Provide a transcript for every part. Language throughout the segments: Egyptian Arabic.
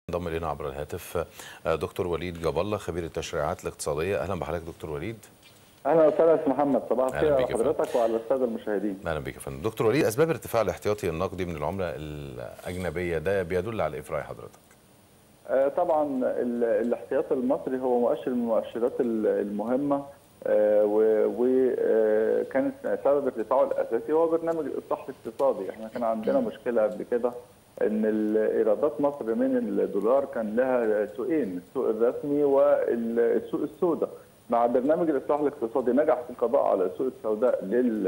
انضم الينا عبر الهاتف دكتور وليد جاب الله خبير التشريعات الاقتصاديه اهلا بحضرتك دكتور وليد اهلا وسهلا استاذ محمد صباح أهلا الخير على بيك يا فندم. حضرتك وعلى الساده المشاهدين اهلا بك يا فندم دكتور وليد اسباب ارتفاع الاحتياطي النقدي من العمله الاجنبيه ده بيدل على ايه في راي حضرتك آه، طبعا ال- الاحتياط المصري هو مؤشر من المؤشرات ال- المهمه وكانت سبب ارتفاعه الاساسي هو برنامج الاصلاح الاقتصادي احنا كان عندنا مشكله قبل كده ان ال- ايرادات مصر من الدولار كان لها سوقين السوق الرسمي والسوق السوداء مع برنامج الاصلاح الاقتصادي نجح في القضاء على السوق السوداء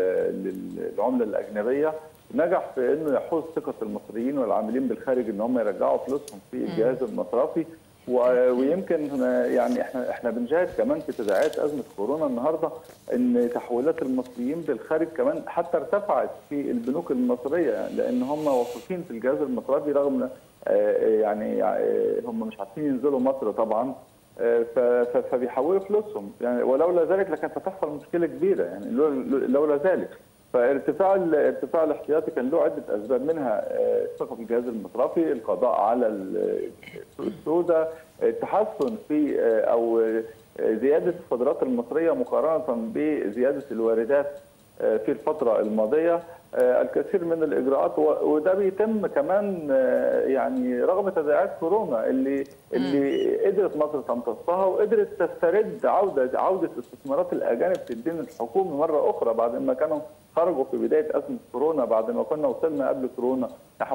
لل- للعمله الاجنبيه نجح في انه يحوز ثقه المصريين والعاملين بالخارج ان هم يرجعوا فلوسهم في الجهاز المصرفي و- ويمكن يعني احنا احنا بنشاهد كمان في تداعيات ازمه كورونا النهارده ان تحويلات المصريين بالخارج كمان حتى ارتفعت في البنوك المصريه يعني لان هم واثقين في الجهاز المصرفي رغم آه، يعني آه، هم مش عارفين ينزلوا مصر طبعا آه، ف- ف- فبيحولوا فلوسهم يعني ولولا ذلك لكانت هتحصل مشكله كبيره يعني لولا لولا ذلك فارتفاع ال- ارتفاع الاحتياطي كان له عده اسباب منها آه، الثقه في الجهاز المصرفي، القضاء على ال- السوق السوداء، التحسن في آه، او آه، زياده الصادرات المصريه مقارنه بزياده الواردات آه، في الفتره الماضيه آه، الكثير من الاجراءات و- وده بيتم كمان آه، يعني رغم تداعيات كورونا اللي اللي قدرت مصر تمتصها وقدرت تسترد عوده عوده استثمارات الاجانب في الدين الحكومي مره اخرى بعد ما كانوا خرجوا في بدايه ازمه كورونا بعد ما كنا وصلنا قبل كورونا نحو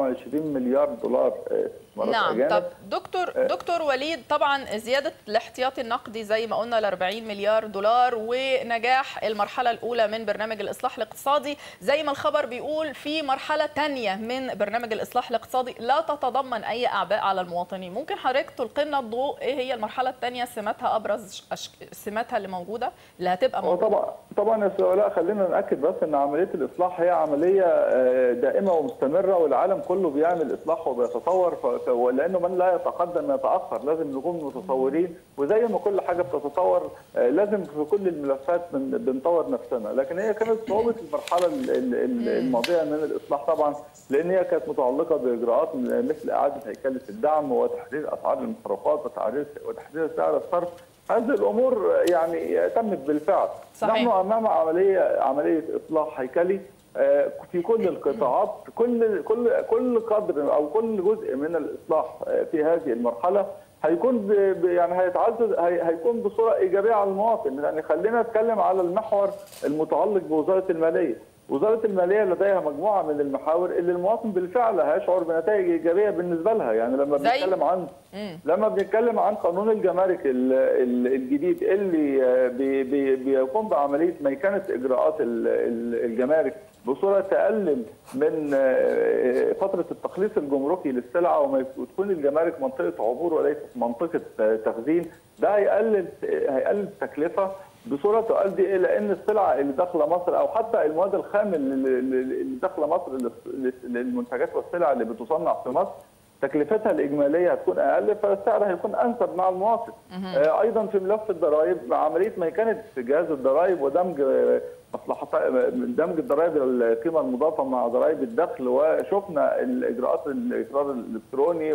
28 مليار دولار آه، استثمارات نعم اجانب طب دكتور دكتور وليد طبعا زياده الاحتياطي النقدي زي ما قلنا ل 40 مليار دولار ونجاح المرحله الاولى من برنامج الاصلاح الاقتصادي زي ما الخبر بيقول في مرحله ثانيه من برنامج الاصلاح الاقتصادي لا تتضمن اي اعباء على المواطنين ممكن حضرتك تلقي لنا الضوء ايه هي المرحله الثانيه سماتها ابرز أشك- سماتها اللي موجوده اللي هتبقى هو موجوده طبعا طبعا يا استاذ ولاء خلينا ناكد بس ان عمليه الاصلاح هي عمليه آه، دائمه ومستمره والعالم كله بيعمل اصلاح وبيتطور ف- ف- لانه من لا يتقدم يتاخر لازم نكون متطورين وزي ما كل حاجه بتتطور آه، لازم في كل الملفات بن- بنطور نفسنا لكن هي كانت صعوبه المرحله ال- ال- ال- الماضيه من الاصلاح طبعا لان هي كانت متعلقه باجراءات مثل اعاده هيكله الدعم وتحرير اسعار المصروفات وتحرير وتحرير سعر الصرف هذه الامور يعني تمت بالفعل صحيح. نحن امام عمليه عمليه اصلاح هيكلي آه، في كل القطاعات كل كل كل قدر او كل جزء من الاصلاح آه، في هذه المرحله هيكون ب- ب- يعني هيتعزز هي- هيكون بصوره ايجابيه على المواطن يعني خلينا نتكلم على المحور المتعلق بوزاره الماليه وزاره الماليه لديها مجموعه من المحاور اللي المواطن بالفعل هيشعر بنتائج ايجابيه بالنسبه لها يعني لما زي؟ بنتكلم عن لما بنتكلم عن قانون الجمارك ال- ال- الجديد اللي آه، بي- بي- بيقوم بعمليه ميكنه اجراءات ال- ال- الجمارك بصوره تقلل من آه، فتره التخليص الجمركي للسلعه وما يك- وتكون الجمارك منطقه عبور وليست منطقه آه، تخزين ده هيقلل هيقلل التكلفه بصوره تؤدي الى ان السلعه اللي داخله مصر او حتى المواد الخام اللي اللي- اللي داخله مصر للس- للمنتجات والسلع اللي بتصنع في مصر تكلفتها الاجماليه هتكون اقل فالسعر هيكون انسب مع المواطن. آه، ايضا في ملف الضرائب مع عمليه ميكنه جهاز الضرائب ودمج آه، مصلحه دمج الضرائب القيمه المضافه مع ضرائب الدخل وشفنا الاجراءات الاقرار الالكتروني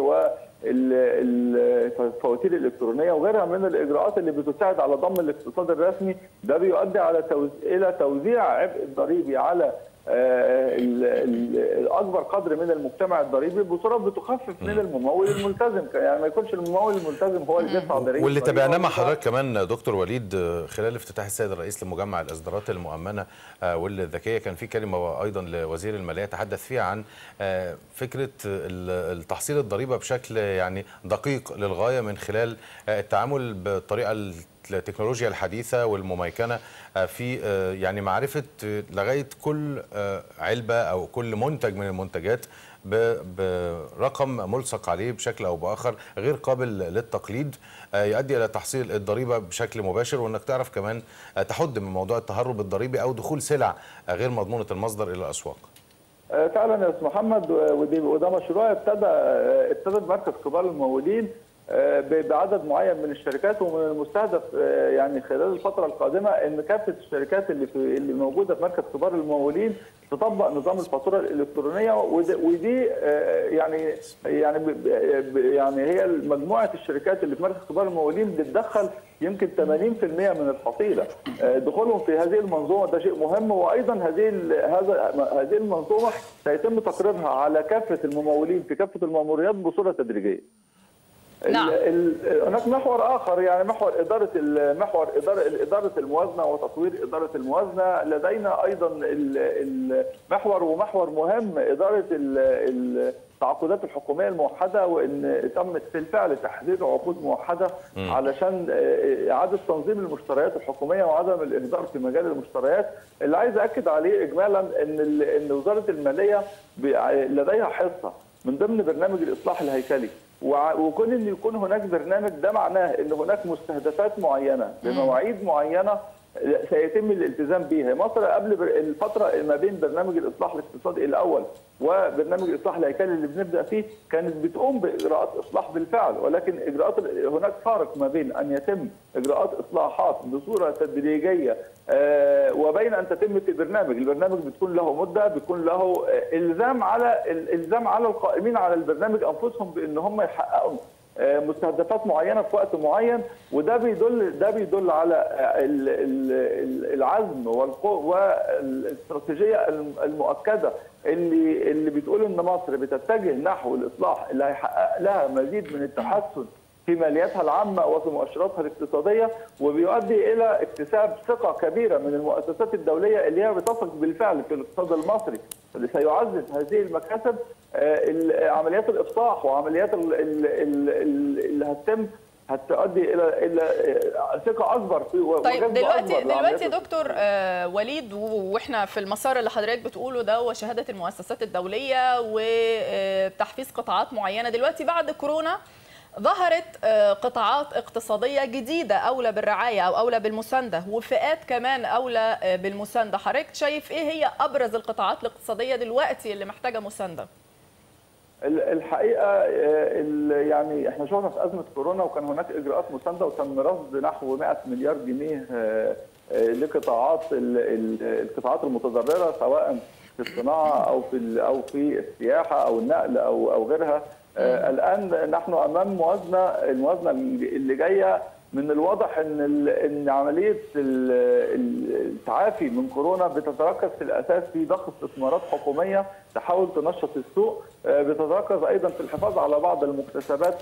والفواتير الالكترونيه وغيرها من الاجراءات اللي بتساعد على ضم الاقتصاد الرسمي ده بيؤدي على توز... الى توزيع عبء الضريبي على آه، ال- ال- اكبر قدر من المجتمع الضريبي بصوره بتخفف من الممول الملتزم يعني ما يكونش الممول الملتزم هو اللي بيدفع ضريبه واللي ضريبة تابعناه مع وبتاع. حضرتك كمان دكتور وليد آه، خلال افتتاح السيد الرئيس لمجمع الاصدارات المؤمنه آه، والذكيه كان في كلمه ايضا لوزير الماليه تحدث فيها عن آه، فكره ال- التحصيل الضريبه بشكل يعني دقيق للغايه من خلال آه، التعامل بالطريقه التكنولوجيا الحديثه والمميكنه آه، في آه، يعني معرفه آه، لغايه كل آه، علبه او كل منتج من المنتجات ب- برقم ملصق عليه بشكل او باخر غير قابل للتقليد آه، يؤدي الى تحصيل الضريبه بشكل مباشر وانك تعرف كمان آه، تحد من موضوع التهرب الضريبي او دخول سلع آه، غير مضمونه المصدر الى الاسواق. آه، فعلا يا استاذ محمد و- ودي وده مشروع ابتدى آه، ابتدى بمركز كبار الممولين بعدد معين من الشركات ومن المستهدف يعني خلال الفتره القادمه ان كافه الشركات اللي في اللي موجوده في مركز كبار الممولين تطبق نظام الفاتوره الالكترونيه ودي يعني يعني يعني هي مجموعه الشركات اللي في مركز كبار الممولين بتدخل يمكن 80% من الحصيله دخولهم في هذه المنظومه ده شيء مهم وايضا هذه هذا هذه المنظومه سيتم تقريرها على كافه الممولين في كافه المأموريات بصوره تدريجيه نعم. هناك محور اخر يعني محور اداره محور اداره اداره الموازنه وتطوير اداره الموازنه لدينا ايضا المحور ومحور مهم اداره التعاقدات الحكوميه الموحده وان تم بالفعل تحديد عقود موحده م. علشان اعاده تنظيم المشتريات الحكوميه وعدم الاهدار في مجال المشتريات اللي عايز اكد عليه اجمالا ان ان وزاره الماليه لديها حصه من ضمن برنامج الاصلاح الهيكلي وكون ان يكون هناك برنامج ده معناه ان هناك مستهدفات معينه بمواعيد معينه سيتم الالتزام بها مصر قبل الفتره ما بين برنامج الاصلاح الاقتصادي الاول وبرنامج الاصلاح الهيكلي اللي بنبدا فيه كانت بتقوم باجراءات اصلاح بالفعل ولكن اجراءات هناك فارق ما بين ان يتم اجراءات اصلاحات بصوره تدريجيه وبين ان تتم في برنامج، البرنامج بتكون له مده بيكون له الزام على الالزام على القائمين على البرنامج انفسهم بان هم يحققوا مستهدفات معينه في وقت معين وده بيدل ده بيدل على العزم والاستراتيجيه المؤكده اللي اللي بتقول ان مصر بتتجه نحو الاصلاح اللي هيحقق لها مزيد من التحسن في مالياتها العامه وفي مؤشراتها الاقتصاديه وبيؤدي الى اكتساب ثقه كبيره من المؤسسات الدوليه اللي هي بتثق بالفعل في الاقتصاد المصري اللي سيعزز هذه المكاسب عمليات الافصاح وعمليات اللي هتتم هتؤدي الى الى ثقه اكبر في طيب دلوقتي دلوقتي يا دكتور آه وليد واحنا في المسار اللي حضرتك بتقوله ده وشهاده المؤسسات الدوليه وتحفيز قطاعات معينه دلوقتي بعد كورونا ظهرت قطاعات اقتصاديه جديده اولى بالرعايه او اولى بالمسانده وفئات كمان اولى بالمسانده حضرتك شايف ايه هي ابرز القطاعات الاقتصاديه دلوقتي اللي محتاجه مسانده الحقيقه يعني احنا شفنا في ازمه كورونا وكان هناك اجراءات مسانده وتم رصد نحو 100 مليار جنيه لقطاعات القطاعات المتضرره سواء في الصناعه او في او في السياحه او النقل او او غيرها الان نحن امام موازنه الموازنه اللي جايه من الواضح ان ان عمليه التعافي من كورونا بتتركز في الاساس في ضخ استثمارات حكوميه تحاول تنشط السوق بتتركز ايضا في الحفاظ على بعض المكتسبات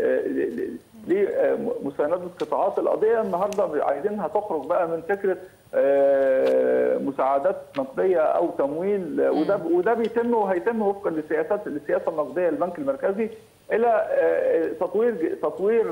لمسانده قطاعات القضيه النهارده عايزينها تخرج بقى من فكره مساعدات نقديه او تمويل وده وده بيتم وهيتم وفقا لسياسات السياسه النقديه للبنك المركزي الى تطوير تطوير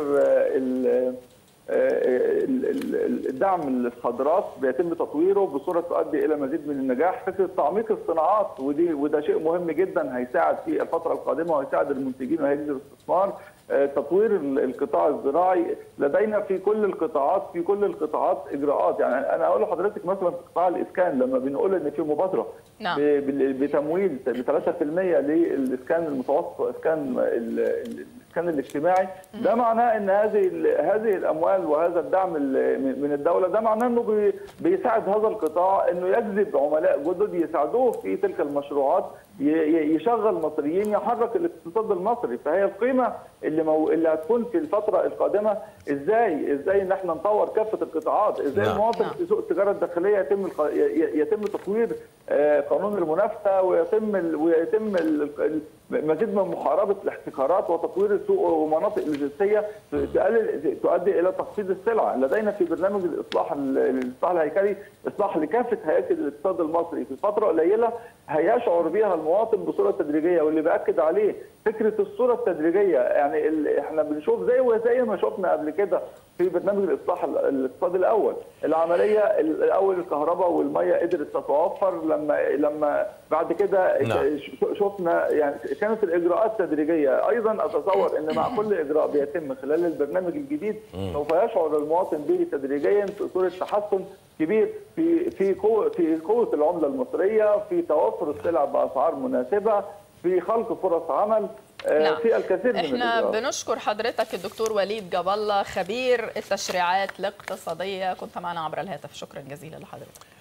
الدعم الصادرات بيتم تطويره بصوره تؤدي الى مزيد من النجاح، فكره تعميق الصناعات ودي وده شيء مهم جدا هيساعد في الفتره القادمه وهيساعد المنتجين وهيجذب الاستثمار، تطوير القطاع الزراعي لدينا في كل القطاعات في كل القطاعات اجراءات يعني انا اقول لحضرتك مثلا في قطاع الاسكان لما بنقول ان في مبادره نعم. بتمويل ب 3% للاسكان المتوسط واسكان الاسكان الاجتماعي ده معناه ان هذه هذه الاموال وهذا الدعم من الدوله ده معناه انه بيساعد هذا القطاع انه يجذب عملاء جدد يساعدوه في تلك المشروعات يشغل مصريين يحرك الاقتصاد المصري فهي القيمه اللي مو... اللي هتكون في الفتره القادمه ازاي ازاي ان احنا نطور كافه القطاعات ازاي نعم. المواطن في سوق التجاره الداخليه يتم الق... يتم تطوير قانون المنافسه ويتم ال... ويتم ال... مزيد من محاربه الاحتكارات وتطوير السوق ومناطق لوجستيه تقلل تؤدي الى تخفيض السلع لدينا في برنامج الاصلاح الاصلاح الهيكلي اصلاح لكافه هياكل الاقتصاد المصري في فتره قليله هيشعر بها المواطن بصوره تدريجيه واللي باكد عليه فكره الصوره التدريجيه يعني ال... احنا بنشوف زي وزي ما شفنا قبل كده في برنامج الاصلاح الاقتصادي الاول العمليه الاول الكهرباء والميه قدرت تتوفر لما لما بعد كده نعم. شفنا يعني كانت الاجراءات تدريجيه ايضا اتصور ان مع كل اجراء بيتم خلال البرنامج الجديد سوف يشعر المواطن به تدريجيا في صوره تحسن كبير في في قوه في قوه العمله المصريه في توفر السلع باسعار مناسبه في خلق فرص عمل نعم. في الكثير من احنا الإجراءات. بنشكر حضرتك الدكتور وليد جاب الله خبير التشريعات الاقتصاديه كنت معنا عبر الهاتف شكرا جزيلا لحضرتك